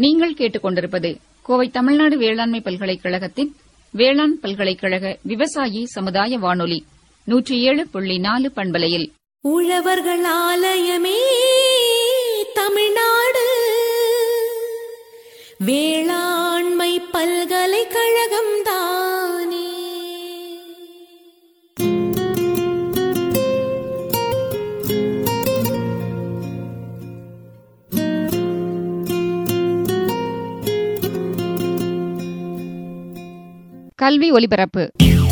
நீங்கள் கேட்டுக்கொண்டிருப்பது கோவை தமிழ்நாடு வேளாண்மை பல்கலைக்கழகத்தின் வேளாண் பல்கலைக்கழக விவசாயி சமுதாய வானொலி நூற்றி ஏழு புள்ளி நாலு பண்பலையில் உழவர்கள் ஆலயமே தமிழ்நாடு வேளாண்மை பல்கலைக்கழகம் தானே கல்வி ஒலிபரப்பு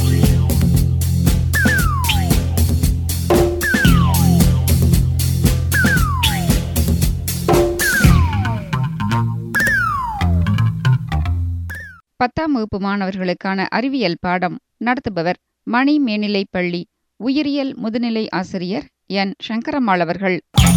பத்தாம் வகுப்பு மாணவர்களுக்கான அறிவியல் பாடம் நடத்துபவர் மணி மேல்நிலைப் பள்ளி உயிரியல் முதுநிலை ஆசிரியர் என் சங்கரம்மாள் அவர்கள்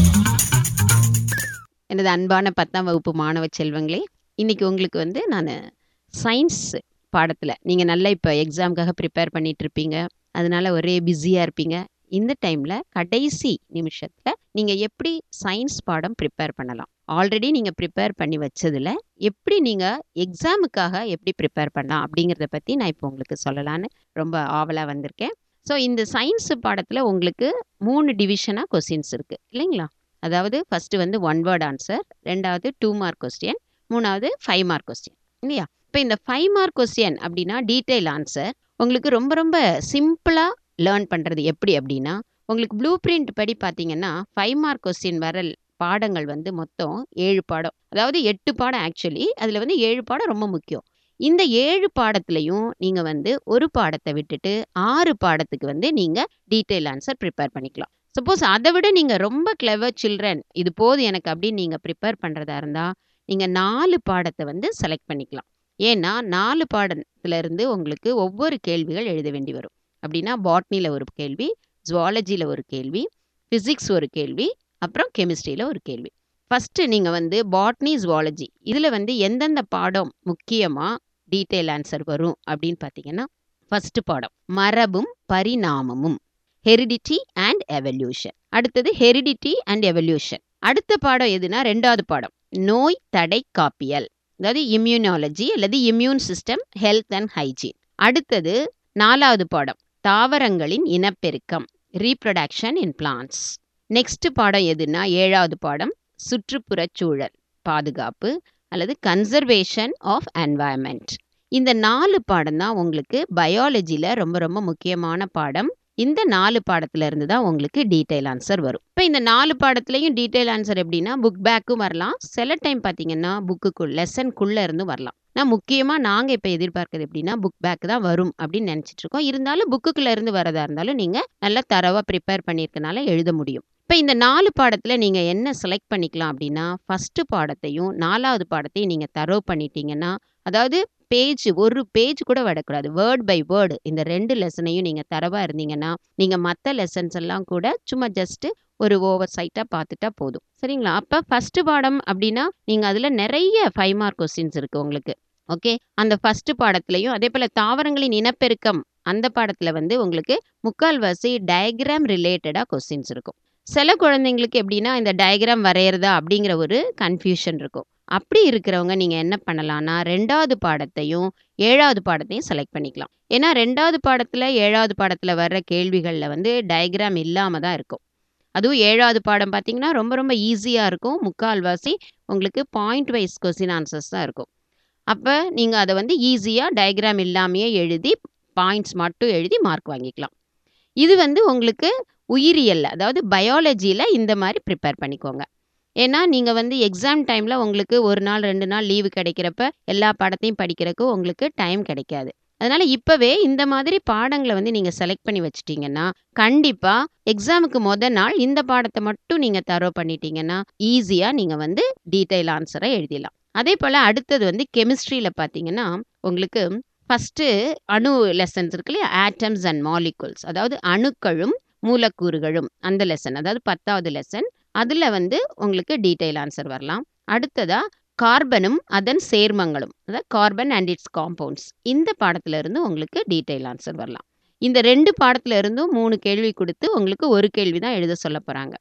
எனது அன்பான பத்தாம் வகுப்பு மாணவ செல்வங்களே இன்னைக்கு உங்களுக்கு வந்து நான் சயின்ஸ் பாடத்தில் நீங்கள் நல்லா இப்போ எக்ஸாமுக்காக ப்ரிப்பேர் பண்ணிட்டு இருப்பீங்க அதனால ஒரே பிஸியாக இருப்பீங்க இந்த டைமில் கடைசி நிமிஷத்தில் நீங்கள் எப்படி சயின்ஸ் பாடம் ப்ரிப்பேர் பண்ணலாம் ஆல்ரெடி நீங்கள் ப்ரிப்பேர் பண்ணி வச்சதில் எப்படி நீங்கள் எக்ஸாமுக்காக எப்படி ப்ரிப்பேர் பண்ணலாம் அப்படிங்கிறத பற்றி நான் இப்போ உங்களுக்கு சொல்லலான்னு ரொம்ப ஆவலாக வந்திருக்கேன் ஸோ இந்த சயின்ஸ் பாடத்தில் உங்களுக்கு மூணு டிவிஷனாக கொஸ்டின்ஸ் இருக்குது இல்லைங்களா அதாவது ஃபஸ்ட்டு வந்து ஒன் வேர்ட் ஆன்சர் ரெண்டாவது டூ மார்க் கொஸ்டின் மூணாவது ஃபைவ் மார்க் கொஸ்டின் இல்லையா இப்போ இந்த ஃபைவ் மார்க் கொஸ்டின் அப்படின்னா டீட்டெயில் ஆன்சர் உங்களுக்கு ரொம்ப ரொம்ப சிம்பிளாக லேர்ன் பண்ணுறது எப்படி அப்படின்னா உங்களுக்கு ப்ளூ பிரிண்ட் படி பார்த்தீங்கன்னா ஃபைவ் மார்க் கொஸ்டின் வர பாடங்கள் வந்து மொத்தம் ஏழு பாடம் அதாவது எட்டு பாடம் ஆக்சுவலி அதில் வந்து ஏழு பாடம் ரொம்ப முக்கியம் இந்த ஏழு பாடத்துலையும் நீங்கள் வந்து ஒரு பாடத்தை விட்டுட்டு ஆறு பாடத்துக்கு வந்து நீங்கள் டீட்டெயில் ஆன்சர் ப்ரிப்பேர் பண்ணிக்கலாம் சப்போஸ் அதை விட நீங்கள் ரொம்ப கிளவர் சில்ட்ரன் இது போதும் எனக்கு அப்படின்னு நீங்கள் ப்ரிப்பேர் பண்ணுறதா இருந்தால் நீங்கள் நாலு பாடத்தை வந்து செலக்ட் பண்ணிக்கலாம் ஏன்னா நாலு பாடத்துல இருந்து உங்களுக்கு ஒவ்வொரு கேள்விகள் எழுத வேண்டி வரும் அப்படின்னா பாட்னியில் ஒரு கேள்வி ஜுவாலஜியில் ஒரு கேள்வி ஃபிசிக்ஸ் ஒரு கேள்வி அப்புறம் கெமிஸ்ட்ரியில் ஒரு கேள்வி ஃபஸ்ட்டு நீங்கள் வந்து பாட்னி ஜுவாலஜி இதில் வந்து எந்தெந்த பாடம் முக்கியமாக டீட்டெயில் ஆன்சர் வரும் அப்படின்னு பார்த்தீங்கன்னா ஃபஸ்ட்டு பாடம் மரபும் பரிணாமமும் ஹெரிடிட்டி அண்ட் எவல்யூஷன் அடுத்தது ஹெரிடிட்டி அண்ட் எவல்யூஷன் அடுத்த பாடம் எதுனா ரெண்டாவது பாடம் நோய் தடை காப்பியல் அதாவது இம்யூனாலஜி அல்லது immune system health and hygiene அடுத்தது நாலாவது பாடம் தாவரங்களின் இனப்பெருக்கம் ரீப்ரொடக்ஷன் இன் பிளான்ஸ் நெக்ஸ்ட் பாடம் எதுனா ஏழாவது பாடம் சுற்றுப்புறச் சூழல் பாதுகாப்பு அல்லது கன்சர்வேஷன் ஆஃப் என்வாயன்மெண்ட் இந்த நாலு பாடம் தான் உங்களுக்கு பயாலஜியில் ரொம்ப ரொம்ப முக்கியமான பாடம் இந்த நாலு பாடத்துல இருந்து தான் உங்களுக்கு டீட்டெயில் ஆன்சர் வரும் இப்போ இந்த நாலு பாடத்துலையும் டீட்டெயில் ஆன்சர் எப்படின்னா புக் பேக்கும் வரலாம் சில டைம் பார்த்தீங்கன்னா புக்குக்குள் லெசனுக்குள்ளே இருந்து வரலாம் நான் முக்கியமாக நாங்கள் இப்போ எதிர்பார்க்கறது எப்படின்னா புக் பேக் தான் வரும் அப்படின்னு நினச்சிட்டு இருக்கோம் இருந்தாலும் புக்குக்குள்ளே இருந்து வரதா இருந்தாலும் நீங்கள் நல்லா தரவாக ப்ரிப்பேர் பண்ணியிருக்கனால எழுத முடியும் இப்போ இந்த நாலு பாடத்தில் நீங்கள் என்ன செலக்ட் பண்ணிக்கலாம் அப்படின்னா ஃபஸ்ட்டு பாடத்தையும் நாலாவது பாடத்தையும் நீங்கள் தரவு பண்ணிட்டீங்கன்னா அதாவது பேஜ் ஒரு பேஜ் கூட விடக்கூடாது வேர்ட் பை வேர்டு இந்த ரெண்டு லெசனையும் நீங்கள் தரவாக இருந்தீங்கன்னா நீங்கள் மற்ற லெசன்ஸ் எல்லாம் கூட சும்மா ஜஸ்ட்டு ஒரு ஓவர் சைட்டாக பார்த்துட்டா போதும் சரிங்களா அப்போ ஃபஸ்ட்டு பாடம் அப்படின்னா நீங்கள் அதில் நிறைய ஃபைவ் மார்க் கொஸ்டின்ஸ் இருக்குது உங்களுக்கு ஓகே அந்த ஃபஸ்ட்டு பாடத்துலையும் அதே போல் தாவரங்களின் இனப்பெருக்கம் அந்த பாடத்தில் வந்து உங்களுக்கு முக்கால்வாசி டயக்ராம் ரிலேட்டடாக கொஸ்டின்ஸ் இருக்கும் சில குழந்தைங்களுக்கு எப்படின்னா இந்த டயக்ராம் வரைகிறதா அப்படிங்கிற ஒரு கன்ஃபியூஷன் இருக்கும் அப்படி இருக்கிறவங்க நீங்கள் என்ன பண்ணலாம்னா ரெண்டாவது பாடத்தையும் ஏழாவது பாடத்தையும் செலக்ட் பண்ணிக்கலாம் ஏன்னா ரெண்டாவது பாடத்தில் ஏழாவது பாடத்தில் வர்ற கேள்விகளில் வந்து டயக்ராம் இல்லாமல் தான் இருக்கும் அதுவும் ஏழாவது பாடம் பார்த்தீங்கன்னா ரொம்ப ரொம்ப ஈஸியாக இருக்கும் முக்கால்வாசி உங்களுக்கு பாயிண்ட் வைஸ் கொஸ்டின் ஆன்சர்ஸ் தான் இருக்கும் அப்போ நீங்கள் அதை வந்து ஈஸியாக டயக்ராம் இல்லாமையே எழுதி பாயிண்ட்ஸ் மட்டும் எழுதி மார்க் வாங்கிக்கலாம் இது வந்து உங்களுக்கு உயிரியல் அதாவது பயாலஜியில் இந்த மாதிரி ப்ரிப்பேர் பண்ணிக்கோங்க ஏன்னா நீங்கள் வந்து எக்ஸாம் டைமில் உங்களுக்கு ஒரு நாள் ரெண்டு நாள் லீவு கிடைக்கிறப்ப எல்லா பாடத்தையும் படிக்கிறதுக்கு உங்களுக்கு டைம் கிடைக்காது அதனால் இப்போவே இந்த மாதிரி பாடங்களை வந்து நீங்கள் செலக்ட் பண்ணி வச்சிட்டிங்கன்னா கண்டிப்பாக எக்ஸாமுக்கு முத நாள் இந்த பாடத்தை மட்டும் நீங்கள் தரோ பண்ணிட்டீங்கன்னா ஈஸியாக நீங்கள் வந்து டீட்டெயில் ஆன்சரை எழுதிடலாம் அதே போல் அடுத்தது வந்து கெமிஸ்ட்ரியில் பார்த்தீங்கன்னா உங்களுக்கு ஃபஸ்ட்டு அணு லெசன்ஸ் இருக்கு இல்லையா ஆட்டம்ஸ் அண்ட் மாலிகுல்ஸ் அதாவது அணுக்களும் மூலக்கூறுகளும் அந்த லெசன் அதாவது பத்தாவது லெசன் அதில் வந்து உங்களுக்கு டீட்டெயில் ஆன்சர் வரலாம் அடுத்ததாக கார்பனும் அதன் சேர்மங்களும் அதாவது கார்பன் அண்ட் இட்ஸ் காம்பவுண்ட்ஸ் இந்த பாடத்துல இருந்து உங்களுக்கு டீட்டெயில் ஆன்சர் வரலாம் இந்த ரெண்டு பாடத்துல இருந்தும் மூணு கேள்வி கொடுத்து உங்களுக்கு ஒரு கேள்வி தான் எழுத சொல்ல போகிறாங்க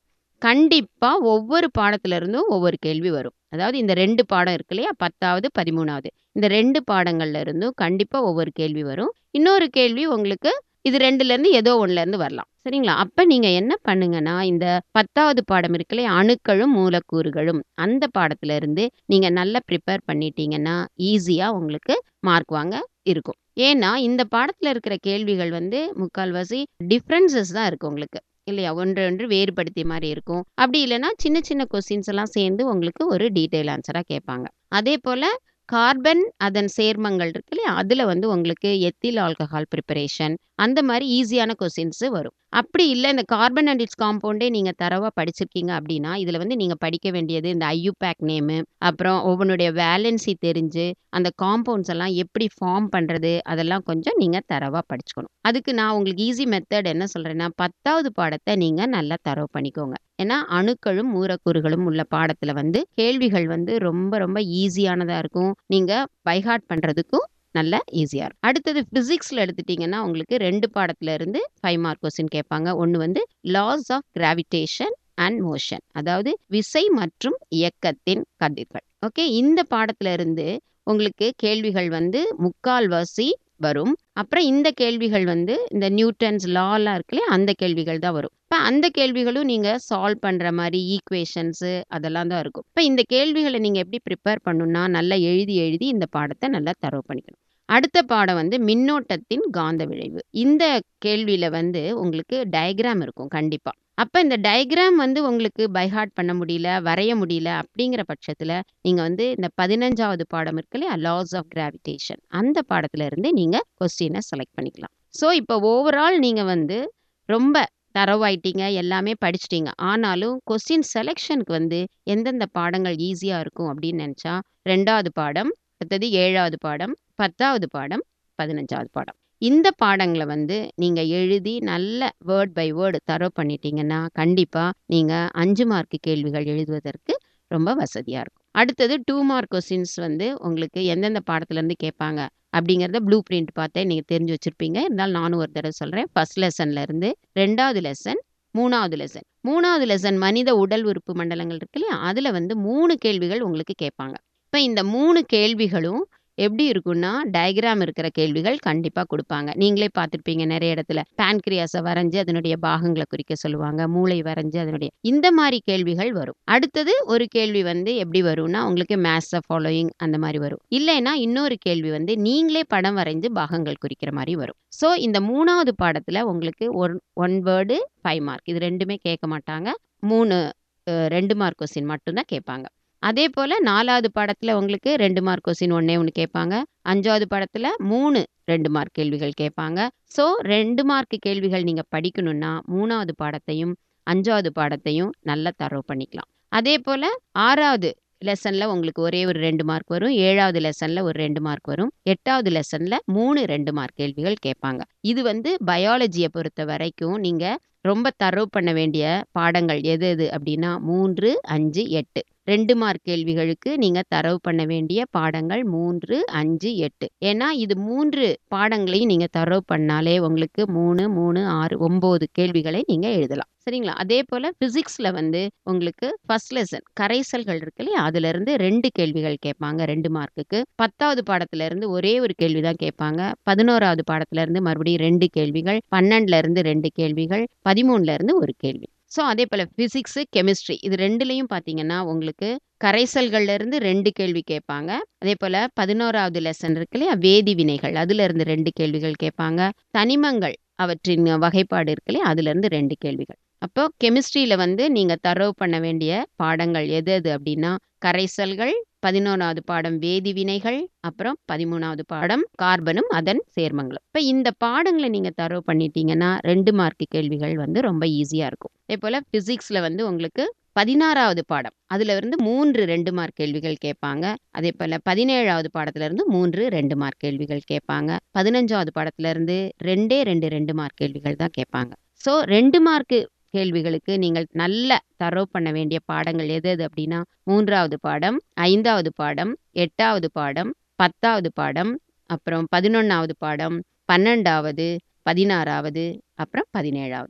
கண்டிப்பா ஒவ்வொரு பாடத்துல இருந்தும் ஒவ்வொரு கேள்வி வரும். அதாவது இந்த 2 பாடம் இருக்கு இல்லையா? 10வது, 13வது. இந்த 2 பாடங்கள்ல இருந்தும் கண்டிப்பா ஒவ்வொரு கேள்வி வரும். இன்னொரு கேள்வி உங்களுக்கு இது 2லருந்து ஏதோ ஒண்ணுலருந்து வரலாம். சரிங்களா? அப்ப நீங்க என்ன பண்ணுங்கன்னா, இந்த 10வது பாடம் இருக்கு இல்லையா? அணுக்களும், மூலக்கூறுகளும் அந்த பாடத்துல இருந்து நீங்க நல்லா ப்ரிப்பேர் பண்ணிட்டீங்கன்னா, ஈஸியா உங்களுக்கு மார்க் வாங்க இருக்கும். ஏன்னா, இந்த பாடத்துல இருக்கிற கேள்விகள் வந்து முக்கால்வாசி டிஃபரன்ஸஸ் தான் இருக்கு உங்களுக்கு. இல்லையா? ஒன்றொன்று வேறுபடுத்திய மாரி இருக்கும். அப்படி இல்லன்னா, சின்ன சின்ன கொஸ்டின்ஸ் எல்லாம் சேர்ந்து உங்களுக்கு ஒரு டீட்டெயில் ஆன்ஸரா கேட்பாங்க. அதேபோல கார்பன் அதன் சேர்மங்கள் இருக்கு இல்லையா? அதுல வந்து உங்களுக்கு எத்தில் ஆல்கஹால் பிரிப்பரேஷன் அந்த மாரி ஈஸியான கொஸ்டின்ஸ் வரும். அப்படி இல்ல இந்த கார்பன் அண்ட் இட்ஸ் காம்பவுண்டே நீங்க தரோவா படிச்சிருக்கீங்க அப்படின்னா, இதுல வந்து நீங்க படிக்க வேண்டியது இந்த ஐயூபேக் நேமு, அப்புறம் ஒவ்வொன்னுடைய வேலன்சி தெரிஞ்சு, அந்த காம்பவுண்ட்ஸ் எல்லாம் எப்படி ஃபார்ம் பண்றது, அதெல்லாம் கொஞ்சம் நீங்க தரோவா படிச்சுக்கணும். அதுக்கு நான் உங்களுக்கு ஈஸி மெத்தட் என்ன சொல்றேன்னா, 10வது பாடத்த நீங்க நல்லா தரவு பண்ணிக்கோங்க. ஏன்னா, அணுக்களும், மூலக்கூறுகளும் உள்ள பாடத்துல வந்து கேள்விகள் வந்து ரொம்ப ரொம்ப ஈஸியானதா இருக்கும். நீங்க பை ஹார்ட் பண்றதுக்கும் நல்ல ஈஸியா இருக்கும். அடுத்தது பிசிக்ஸ்ல எடுத்துட்டீங்கன்னா, உங்களுக்கு 2 பாடத்துல இருந்து 5 மார்க் கொஸ்டின் கேட்பாங்க. ஒண்ணு வந்து laws of gravitation and motion. அதாவது விசை மற்றும் இயக்கத்தின் கதிர்கள். ஓகே. இந்த பாடத்துல இருந்து உங்களுக்கு கேள்விகள் வந்து முக்கால்வாசி வரும். அப்புறம் இந்த கேள்விகள் வந்து இந்த நியூட்டன்ஸ் லாலாம் இருக்கு இல்லையா? அந்த கேள்விகள் தான் வரும். இப்ப அந்த கேள்விகளும் நீங்க சால்வ் பண்ற மாரி ஈக்குவேஷன்ஸ் அதெல்லாம் தான் இருக்கும். இப்ப இந்த கேள்விகள நீங்க எப்படி ப்ரிப்பேர் பண்ணணும்னா, நல்லா எழுதி எழுதி இந்த பாடத்த நல்லா தரவு பண்ணிக்கணும். அடுத்த பாடம் வந்து மின்னோட்டத்தின் காந்த விளைவு. இந்த கேள்வியில வந்து உங்களுக்கு டயகிராம் இருக்கும் கண்டிப்பா. அப்ப இந்த டயகிராம் வந்து உங்களுக்கு பை ஹார்ட் பண்ண முடியல, வரைய முடியல அப்படிங்கிற பட்சத்துல, நீங்க வந்து இந்த 15வது பாடம் இருக்கு இல்லையா? லாஸ் ஆஃப் கிராவிடேஷன் அந்த பாடத்துல இருந்து நீங்க கொஸ்டின செலக்ட் பண்ணிக்கலாம். ஸோ, இப்ப ஓவரால் நீங்க வந்து ரொம்ப தரவாயிட்டீங்க, எல்லாமே படிச்சுட்டீங்க. ஆனாலும் கொஸ்டின் செலக்ஷனுக்கு வந்து எந்தெந்த பாடங்கள் ஈஸியா இருக்கும் அப்படின்னு நெனச்சா, 2வது பாடம், அடுத்தது 7வது பாடம், 10வது பாடம், 15வது பாடம். இந்த பாடங்கள வந்து நீங்க எழுதி நல்ல வேர்ட் பை வேர்ட் தரவு பண்ணிட்டீங்கன்னா, கண்டிப்பா நீங்க 5 மார்க் கேள்விகள் எழுதுவதற்கு ரொம்ப வசதியா இருக்கும். அடுத்தது 2 மார்க் கொஸ்டின்ஸ் வந்து உங்களுக்கு எந்தெந்த பாடத்துல இருந்து கேட்பாங்க அப்படிங்கிறத ப்ளூ பிரிண்ட் பார்த்தே நீங்க தெரிஞ்சு வச்சிருப்பீங்க. இருந்தாலும் நானும் ஒரு தடவ சொல்றேன். ஃபர்ஸ்ட் லெசன்ல இருந்து 2வது லெசன், 3வது லெசன். 3வது லெசன் மனித உடல் உறுப்பு மண்டலங்கள் இருக்கு இல்லையா? அதுல வந்து 3 கேள்விகள் உங்களுக்கு கேட்பாங்க. இப்ப இந்த 3 கேள்விகளும் எப்படி இருக்கும்னா, டயகிராம் இருக்கிற கேள்விகள் கண்டிப்பா குடுப்பாங்க. நீங்களே பார்த்திருப்பீங்க நெறைய இடத்துல. பான்கிரியாஸ வரைஞ்சு அதனுடைய பாகங்கள குறிக்க சொல்லுவாங்க. மூளை வரைஞ்சு அதனுடைய இந்த மாரி கேள்விகள் வரும். அடுத்தது ஒரு கேள்வி வந்து எப்படி வரும்னா, உங்களுக்கு மேட்ச் த ஃபாலோயிங் அந்த மாரி வரும். இல்லைன்னா இன்னொரு கேள்வி வந்து நீங்களே படம் வரைஞ்சு பாகங்கள் குறிக்கிற மாரி வரும். ஸோ, இந்த 3வது பாடத்துல உங்களுக்கு ஒன் 1 வேர்டு 5 மார்க். இது 2மே கேட்க மாட்டாங்க. 3 அ 2 மார்க் கொஸ்டின் மட்டும் தான் கேட்பாங்க. அதேபோல 4வது பாடத்துல உங்களுக்கு 2 மார்க் கொஸ்டின் ஒண்ணே ஒண்ணு கேட்பாங்க. 5வது பாடத்துல 3 2 மார்க் கேள்விகள் கேட்பாங்க. ஸோ, 2 மார்க் கேள்விகள் நீங்க படிக்கணும்னா, 3வது பாடத்தையும், 5வது பாடத்தையும் நல்லா தரவு பண்ணிக்கலாம். அதேபோல 6வது லெசன்ல உங்களுக்கு ஒரே ஒரு 2 மார்க் வரும். 7வது லெசன்ல ஒரு 2 மார்க் வரும். 8வது லெசன்ல 3 2 மார்க் கேள்விகள் கேட்பாங்க. இது வந்து பயாலஜிய பொறுத்த வரைக்கும் நீங்க ரொம்ப தரவு பண்ண வேண்டிய பாடங்கள் எது எது அப்படின்னா 3, 5, 8. 2 மார்க் கேள்விகளுக்கு நீங்க தரவு பண்ண வேண்டிய பாடங்கள் 3, 5, 8. ஏன்னா இது 3 பாடங்களையும் நீங்க தரவு பண்ணாலே உங்களுக்கு 3, 3, 6, 9 கேள்விகளை நீங்க எழுதலாம். சரிங்களா? அதேபோல பிசிக்ஸ்ல வந்து உங்களுக்கு ஃபர்ஸ்ட் லெசன் கரைசல்கள் இருக்கு இல்லையா? அதிலிருந்து 2 கேள்விகள் கேட்பாங்க 2 மார்க்குக்கு. 10வது பாடத்துல இருந்து ஒரே ஒரு கேள்வி தான் கேட்பாங்க. 11வது பாடத்துல இருந்து மறுபடியும் 2 கேள்விகள். 12ல இருந்து 2 கேள்விகள். 13ல இருந்து 1 கேள்வி. ஸோ, அதேபோல பிசிக்ஸ், கெமிஸ்ட்ரி இது 2லயும் பார்த்தீங்கன்னா, உங்களுக்கு கரைசல்கள்ல இருந்து 2 கேள்வி கேட்பாங்க. அதேபோல 11வது லெசன் இருக்கு இல்லையா? வேதி வினைகள் அதிலிருந்து 2 கேள்விகள் கேட்பாங்க. தனிமங்கள் அவற்றின் வகைப்பாடு இருக்கு இல்லையா? அதிலிருந்து 2 கேள்விகள். அப்போ கெமிஸ்ட்ரியில வந்து நீங்க தரவு பண்ண வேண்டிய பாடங்கள் எது எது அப்படின்னா, கரைசல்கள், 11வது பாடம் வேதி வினைகள், அப்புறம் 13வது பாடம் கார்பனும் அதன் சேர்மங்களும். இப்ப இந்த பாடங்கள நீங்க தரவு பண்ணிட்டீங்கன்னா, 2 மார்க் கேள்விகள் வந்து ரொம்ப ஈஸியா இருக்கும். அதேபோல பிசிக்ஸ்ல வந்து உங்களுக்கு 16வது பாடம். அதுல இருந்து 3 2 மார்க் கேள்விகள் கேட்பாங்க. அதேபோல 17வது பாடத்துல இருந்து 3 2 மார்க் கேள்விகள் கேட்பாங்க. 15வது பாடத்துல இருந்து 2 2 2 மார்க் கேள்விகள் தான் கேட்பாங்க. ஸோ, 2 மார்க் கேள்விகளுக்கு நீங்கள் நல்ல தரவு பண்ண வேண்டிய பாடங்கள் எது எது அப்படின்னா, 3வது பாடம், 5வது பாடம், 8வது பாடம், 10வது பாடம், அப்புறம் 11வது பாடம், 12வது, 16வது, அப்புறம் 17வது.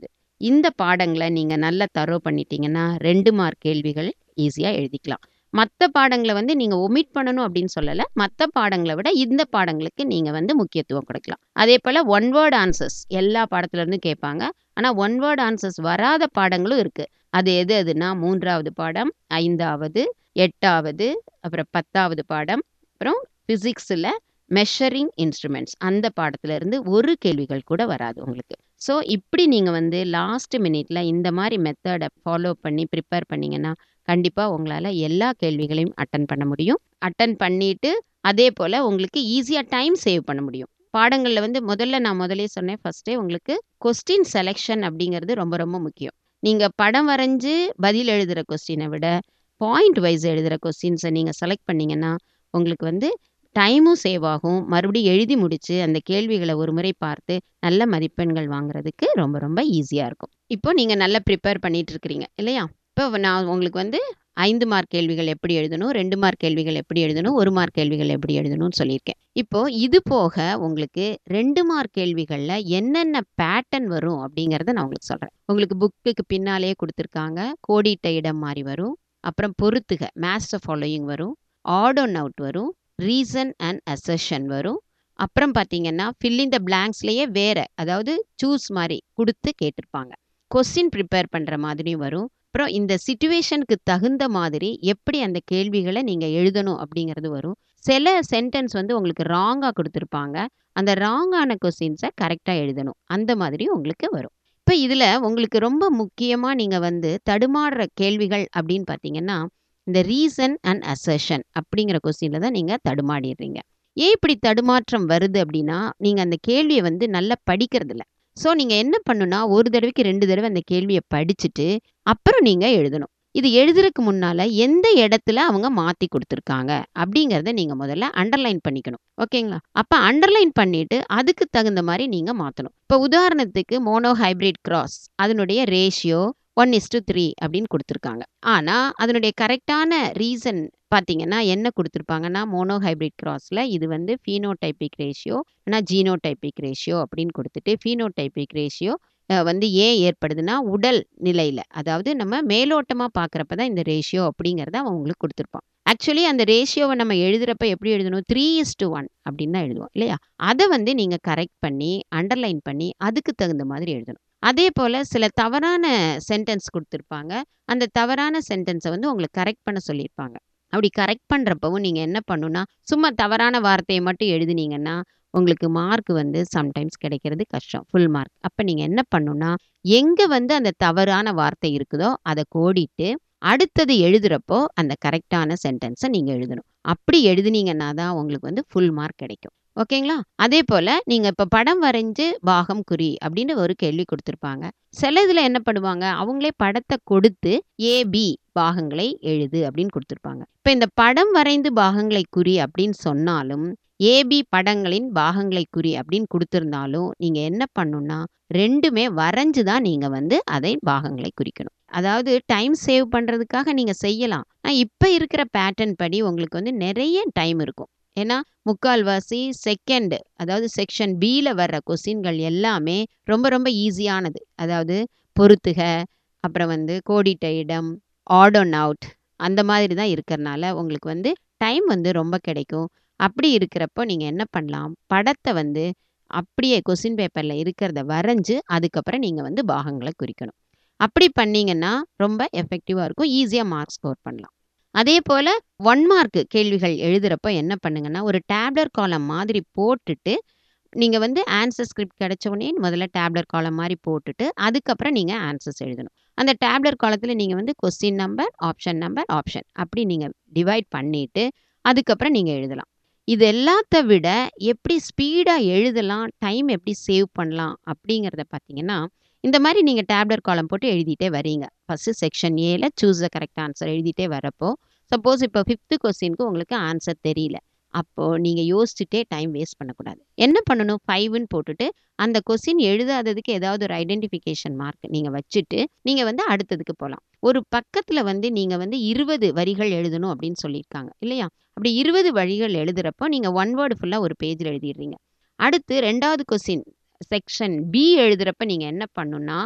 இந்த பாடங்களை நீங்கள் நல்லா தரோ பண்ணிட்டீங்கன்னா ரெண்டு மார்க் கேள்விகள் ஈஸியாக எழுதிக்கலாம் மற்ற பாடங்களை வந்து நீங்கள் ஒமிட் பண்ணணும் அப்படின்னு சொல்லலை மற்ற பாடங்களை விட இந்த பாடங்களுக்கு நீங்கள் வந்து முக்கியத்துவம் கொடுக்கலாம் அதே போல் ஒன் வேர்ட் ஆன்சர்ஸ் எல்லா பாடத்துலேருந்தும் கேட்பாங்க ஆனால் ஒன் வேர்ட் ஆன்சர்ஸ் வராத பாடங்களும் இருக்குது அது எது எதுனா மூன்றாவது பாடம் ஐந்தாவது எட்டாவது அப்புறம் பத்தாவது பாடம் அப்புறம் ஃபிசிக்ஸில் மெஷரிங் இன்ஸ்ட்ருமெண்ட்ஸ் அந்த பாடத்துல இருந்து ஒரு கேள்விகள் கூட வராது உங்களுக்கு ஸோ இப்படி நீங்கள் வந்து லாஸ்ட் மினிட்ல இந்த மாதிரி மெத்தடை ஃபாலோ பண்ணி ப்ரிப்பேர் பண்ணீங்கன்னா கண்டிப்பாக உங்களால் எல்லா கேள்விகளையும் அட்டன் பண்ண முடியும் அட்டன் பண்ணிட்டு அதே போல் உங்களுக்கு ஈஸியாக டைம் சேவ் பண்ண முடியும் பாடங்களில் வந்து முதல்ல நான் முதலே சொன்னேன் ஃபஸ்ட்டே உங்களுக்கு கொஸ்டின் செலெக்ஷன் அப்படிங்கிறது ரொம்ப ரொம்ப முக்கியம் நீங்கள் படம் வரைஞ்சு பதில் எழுதுகிற கொஸ்டினை விட பாயிண்ட் வைஸ் எழுதுகிற கொஸ்டின்ஸை நீங்கள் செலக்ட் பண்ணீங்கன்னா உங்களுக்கு வந்து டைமும் சேவ் ஆகும் மறுபடியும் எழுதி முடிச்சு அந்த கேள்விகளை ஒரு முறை பார்த்து நல்ல மதிப்பெண்கள் வாங்குறதுக்கு ரொம்ப ரொம்ப ஈஸியாக இருக்கும் இப்போ நீங்கள் நல்லா ப்ரிப்பேர் பண்ணிட்டு இருக்கிறீங்க இல்லையா இப்போ நான் உங்களுக்கு வந்து ஐந்து மார்க் கேள்விகள் எப்படி எழுதணும் ரெண்டு மார்க் கேள்விகள் எப்படி எழுதணும் ஒரு மார்க் கேள்விகள் எப்படி எழுதணும்னு சொல்லியிருக்கேன் இப்போ இது போக உங்களுக்கு ரெண்டு மார்க் கேள்விகளில் என்னென்ன பேட்டர்ன் வரும் அப்படிங்கிறத நான் உங்களுக்கு சொல்கிறேன் உங்களுக்கு புக்குக்கு பின்னாலேயே கொடுத்துருக்காங்க கோடிட்ட இடம் மாதிரி வரும் அப்புறம் பொறுத்துக மேஸ்டர் ஃபாலோயிங் வரும் ஆட் ஒன் அவுட் வரும் ரீசன் அண்ட் அசஷன் வரும் அப்புறம் பார்த்தீங்கன்னா ஃபில்லிங் த பிளாங்க்ஸ்லேயே வேற அதாவது சூஸ் மாதிரி கொடுத்து கேட்டிருப்பாங்க கொஸ்டின் ப்ரிப்பேர் பண்ணுற மாதிரியும் வரும் அப்புறம் இந்த சுச்சுவேஷனுக்கு தகுந்த மாதிரி எப்படி அந்த கேள்விகளை நீங்கள் எழுதணும் அப்படிங்கிறது வரும் சில சென்டென்ஸ் வந்து உங்களுக்கு ராங்காக கொடுத்துருப்பாங்க அந்த ராங்கான கொஸ்டின்ஸை கரெக்டாக எழுதணும் அந்த மாதிரி உங்களுக்கு வரும் இப்போ இதில் உங்களுக்கு ரொம்ப முக்கியமாக நீங்கள் வந்து தடுமாறுற கேள்விகள் அப்படின்னு பார்த்தீங்கன்னா இந்த ரீசன் அண்ட் அசர்ஷன் அப்படிங்கிற கொஸ்டினில் தான் நீங்கள் தடுமாடிடுறீங்க ஏன் இப்படி தடுமாற்றம் வருது அப்படின்னா நீங்கள் அந்த கேள்வியை வந்து நல்லா படிக்கிறதில்ல ஸோ நீங்கள் என்ன பண்ணுன்னா ஒரு தடவைக்கு ரெண்டு தடவை அந்த கேள்வியை படிச்சுட்டு அப்புறம் நீங்கள் எழுதணும் இது எழுதுறதுக்கு முன்னால் எந்த இடத்துல அவங்க மாற்றி கொடுத்துருக்காங்க அப்படிங்கிறத நீங்கள் முதல்ல அண்டர்லைன் பண்ணிக்கணும் ஓகேங்களா அப்போ அண்டர்லைன் பண்ணிட்டு அதுக்கு தகுந்த மாதிரி நீங்கள் மாற்றணும் இப்போ உதாரணத்துக்கு மோனோ ஹைப்ரிட் கிராஸ் அதனுடைய ratio one is to three அப்படின்னு கொடுத்துருக்காங்க ஆனால் அதனுடைய கரெக்டான ரீசன் பார்த்தீங்கன்னா என்ன கொடுத்துருப்பாங்கன்னா மோனோ ஹைப்ரிட் கிராஸில் இது வந்து ஃபீனோடைபிக் ரேஷியோ ஆனால் ஜீனோடைபிக் ரேஷியோ அப்படின்னு கொடுத்துட்டு ஃபீனோடைபிக் ரேஷியோ வந்து ஏன் ஏற்படுதுன்னா உடல் நிலையில் அதாவது நம்ம மேலோட்டமாக பார்க்குறப்ப தான் இந்த ரேஷியோ அப்படிங்கிறத அவன் உங்களுக்கு கொடுத்துருப்பான் ஆக்சுவலி அந்த ரேஷியோவை நம்ம எழுதுகிறப்ப எப்படி எழுதணும் த்ரீ இஸ் டு ஒன் அப்படின்னு தான் எழுதுவோம் இல்லையா அதை வந்து நீங்கள் கரெக்ட் பண்ணி அண்டர்லைன் பண்ணி அதுக்கு தகுந்த மாதிரி எழுதணும் அதே போல் சில தவறான சென்டென்ஸ் கொடுத்துருப்பாங்க அந்த தவறான சென்டென்ஸை வந்து உங்களுக்கு கரெக்ட் பண்ண சொல்லியிருப்பாங்க அப்படி கரெக்ட் பண்ணுறப்பவும் நீங்கள் என்ன பண்ணுன்னா சும்மா தவறான வார்த்தையை மட்டும் எழுதுனீங்கன்னா உங்களுக்கு மார்க் வந்து சம்டைம்ஸ் கிடைக்கிறது கஷ்டம் ஃபுல் மார்க் அப்போ நீங்கள் என்ன பண்ணுன்னா எங்கே வந்து அந்த தவறான வார்த்தை இருக்குதோ அதை கோடிட்டு அடுத்தது எழுதுகிறப்போ அந்த கரெக்டான சென்டென்ஸை நீங்கள் எழுதணும் அப்படி எழுதுனீங்கன்னா தான் உங்களுக்கு வந்து ஃபுல் மார்க் கிடைக்கும் ஓகேங்களா அதே போல் நீங்கள் இப்போ படம் வரைஞ்சு பாகம் குறி அப்படின்னு ஒரு கேள்வி கொடுத்துருப்பாங்க சில இதில் என்ன பண்ணுவாங்க அவங்களே படத்தை கொடுத்து ஏபி பாகங்களை எழுது அப்படின்னு கொடுத்துருப்பாங்க இப்போ இந்த படம் வரைந்து பாகங்களை குறி அப்படின்னு சொன்னாலும் ஏபி படங்களின் பாகங்களை குறி அப்படின்னு கொடுத்துருந்தாலும் நீங்கள் என்ன பண்ணுன்னா ரெண்டுமே வரைஞ்சு தான் நீங்கள் வந்து அதை பாகங்களை குறிக்கணும் அதாவது டைம் சேவ் பண்ணுறதுக்காக நீங்கள் செய்யலாம் ஆனால் இப்போ இருக்கிற பேட்டர்ன் படி உங்களுக்கு வந்து நிறைய டைம் இருக்கும் ஏன்னா முக்கால்வாசி செகண்ட் அதாவது செக்ஷன் பியில் வர்ற கொஸ்டின்கள் எல்லாமே ரொம்ப ரொம்ப ஈஸியானது அதாவது பொறுத்துக அப்புறம் வந்து கோடிட்ட இடம் ஆட் ஒன் அவுட் அந்த மாதிரி தான் இருக்கிறனால உங்களுக்கு வந்து டைம் வந்து ரொம்ப கிடைக்கும் அப்படி இருக்கிறப்போ நீங்கள் என்ன பண்ணலாம் படத்தை வந்து அப்படியே கொஸ்டின் பேப்பரில் இருக்கிறத வரைஞ்சு அதுக்கப்புறம் நீங்கள் வந்து பாகங்களை குறிக்கணும் அப்படி பண்ணிங்கன்னா ரொம்ப எஃபெக்டிவாக இருக்கும் ஈஸியாக மார்க் ஸ்கோர் பண்ணலாம் அதே போல் ஒன் மார்க் கேள்விகள் எழுதுகிறப்போ என்ன பண்ணுங்கன்னா ஒரு டேப்லர் காலம் மாதிரி போட்டுட்டு நீங்கள் வந்து ஆன்சர் ஸ்கிரிப்ட் கிடைச்ச உடனே முதல்ல டேப்லர் காலம் மாதிரி போட்டுட்டு அதுக்கப்புறம் நீங்கள் ஆன்சர்ஸ் எழுதணும் அந்த டேப்லர் காலத்தில் நீங்கள் வந்து question number option number option அப்படி நீங்கள் டிவைட் பண்ணிவிட்டு அதுக்கப்புறம் நீங்கள் எழுதலாம் இது எல்லாத்த விட எப்படி ஸ்பீடாக எழுதலாம் டைம் எப்படி சேவ் பண்ணலாம் அப்படிங்கிறத பார்த்தீங்கன்னா இந்த மாதிரி நீங்கள் டேப்லர் காலம் போட்டு எழுதிட்டே வரீங்க ஃபஸ்ட்டு செக்ஷன் ஏல சூஸ் த கரெக்ட் ஆன்சர் எழுதிட்டே வரப்போ சப்போஸ் இப்போ ஃபிஃப்த்து கொஸ்டினுக்கு உங்களுக்கு ஆன்சர் தெரியல அப்போது நீங்கள் யோசிச்சுட்டே டைம் வேஸ்ட் பண்ணக்கூடாது என்ன பண்ணணும் ஃபைவ்னு போட்டுட்டு அந்த கொஸ்டின் எழுதாததுக்கு ஏதாவது ஒரு ஐடென்டிஃபிகேஷன் மார்க் நீங்கள் வச்சுட்டு நீங்கள் வந்து அடுத்ததுக்கு போகலாம் ஒரு பக்கத்தில் வந்து நீங்கள் வந்து இருபது வரிகள் எழுதணும் அப்படின்னு சொல்லியிருக்காங்க இல்லையா அப்படி இருபது வரிகள் எழுதுகிறப்போ நீங்கள் ஒன் வேர்டு ஃபுல்லாக ஒரு பேஜில் எழுதிடுறீங்க அடுத்து ரெண்டாவது கொஸ்டின் செக்ஷன் பி எழுதுகிறப்ப நீங்கள் என்ன பண்ணுன்னா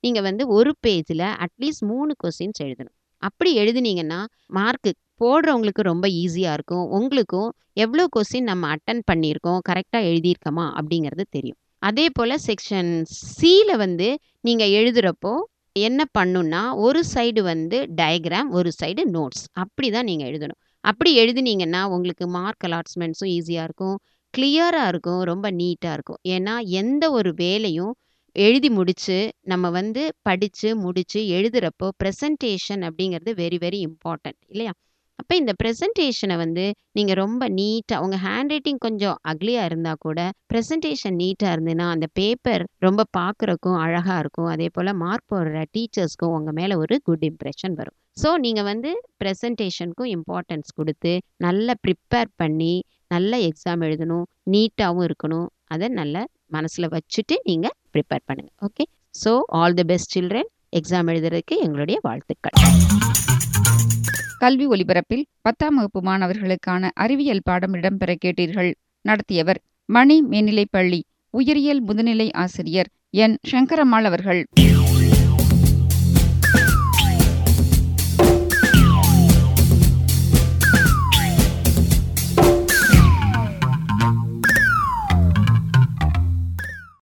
நீங்கள் வந்து ஒரு பேஜில் அட்லீஸ்ட் மூணு கொஸ்டின்ஸ் எழுதணும் அப்படி எழுதுனீங்கன்னா மார்க்கு போடுறவங்களுக்கு ரொம்ப ஈஸியாக இருக்கும் உங்களுக்கும் எவ்வளோ கொஸ்டின் நம்ம அட்டன் பண்ணியிருக்கோம் கரெக்டாக எழுதியிருக்கோமா அப்படிங்கிறது தெரியும் அதே போல் செக்ஷன் சியில் வந்து நீங்கள் எழுதுகிறப்போ என்ன பண்ணுன்னா ஒரு சைடு வந்து டயக்ராம் ஒரு சைடு நோட்ஸ் அப்படி தான் நீங்கள் எழுதணும் அப்படி எழுதுனீங்கன்னா உங்களுக்கு மார்க் அலாட்ஸ்மெண்ட்ஸும் ஈஸியாக இருக்கும் கிளியராக இருக்கும் ரொம்ப நீட்டாக இருக்கும் ஏன்னா எந்த ஒரு வேலையும் எழுதி முடித்து நம்ம வந்து படித்து முடித்து எழுதுகிறப்போ ப்ரெசன்டேஷன் அப்படிங்கிறது வெரி வெரி இம்பார்ட்டண்ட் இல்லையா அப்போ இந்த ப்ரெசன்டேஷனை வந்து நீங்கள் ரொம்ப நீட்டாக உங்கள் ஹேண்ட் ரைட்டிங் கொஞ்சம் அக்லியாக இருந்தால் கூட ப்ரெசன்டேஷன் நீட்டாக இருந்ததுன்னா அந்த பேப்பர் ரொம்ப பார்க்குறக்கும் அழகாக இருக்கும் அதே போல் மார்க் போடுற டீச்சர்ஸ்க்கும் உங்கள் மேலே ஒரு குட் இம்ப்ரெஷன் வரும் ஸோ நீங்கள் வந்து ப்ரெசன்டேஷனுக்கும் இம்பார்ட்டன்ஸ் கொடுத்து நல்லா ப்ரிப்பேர் பண்ணி நல்ல எக்ஸாம் எழுதணும் நீட்டாகவும் இருக்கணும் அதை நல்ல மனசில் வச்சுட்டு நீங்கள் ப்ரிப்பேர் பண்ணுங்கள் okay so all the best children exam எழுதுறதுக்கு எங்களுடைய வாழ்த்துக்கள் கல்வி ஒலிபரப்பில் பத்தாம் வகுப்பு மாணவர்களுக்கான அறிவியல் பாடம் இடம்பெற கேட்டீர்கள் நடத்தியவர் மணி மேல்நிலைப்பள்ளி உயிரியல் முதுநிலை ஆசிரியர் என் சங்கரம்மாள் அவர்கள்